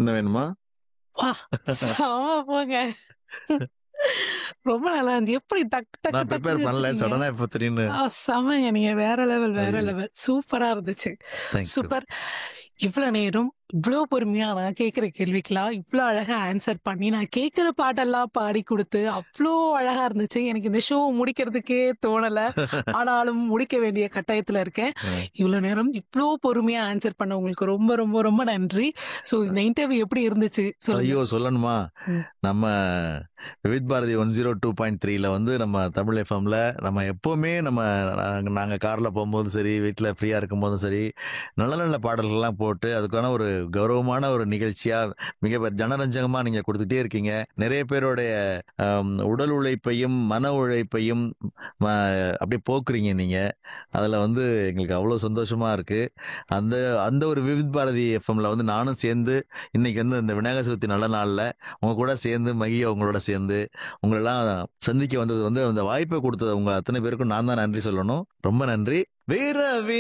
இன்னும் வேணுமா வா செம போங்க ரொம்ப நல்லா இருந்து எப்படி டக் டக் நான் ப்ரிப்பேர் பண்ணல சடனா இப்போ திடீர்னு செமங்க நீங்க வேற லெவல் வேற ஐயோ. லெவல் சூப்பரா இருந்துச்சு தேங்க்யூ சூப்பர் இவ்வளவு நேரம் இவ்வளோ பொறுமையா நான் கேட்குற கேள்விக்கெல்லாம் இவ்வளோ அழகா ஆன்சர் பண்ணி நான் கேட்குற பாட்டெல்லாம் பாடி கொடுத்து அவ்வளோ அழகா இருந்துச்சு எனக்கு இந்த ஷோ முடிக்கிறதுக்கே தோணல ஆனாலும் முடிக்க வேண்டிய கட்டாயத்துல இருக்கேன் ம். இவ்வளோ நேரம் இவ்வளோ பொறுமையா ஆன்சர் பண்ண உங்களுக்கு ரொம்ப ரொம்ப ரொம்ப நன்றி ஸோ இந்த இன்டர்வியூ எப்படி இருந்துச்சு சொல்லுங்க ஐயோ சொல்லணுமா ம். நம்ம Vividh Bharati one zero two point த்ரீல வந்து நம்ம தமிழ் எஃப்எம்ல நம்ம எப்போவுமே நம்ம நாங்க- நாங்க கார்ல போகும்போது சரி வீட்டில் ஃப்ரீயா இருக்கும்போதும் சரி நல்ல நல்ல பாடல்கள்லாம் போட்டு அதுக்கான ஒரு கௌரவமான ஒரு நிகழ்ச்சியா மிக பெ- ஜனரஞ்சகமா நீங்க கொடுத்துட்டே இருக்கீங்க நிறைய பேருடைய ஆம், உடல் உழைப்பையும் மன உழைப்பையும் ம, அப்படியே போக்குறீங்க நீங்க அதுல வந்து எங்களுக்கு அவ்வளோ சந்தோஷமா இருக்கு அந்த அந்த ஒரு விவித் பாரதி எஃப்எம்ல வந்து நானும் சேர்ந்து இன்னைக்கு வந்து இந்த விநாயகர் சதுர்த்தி நல்ல நாள்ல உங்க கூட சேர்ந்து மகிய உங்களோட சேர்ந்து உங்களெல்லாம் சந்திக்க வந்தது வந்து அந்த வாய்ப்பை கொடுத்தது உங்க அத்தனை பேருக்கும் நான் தான் நன்றி சொல்லணும் ரொம்ப நன்றி வீர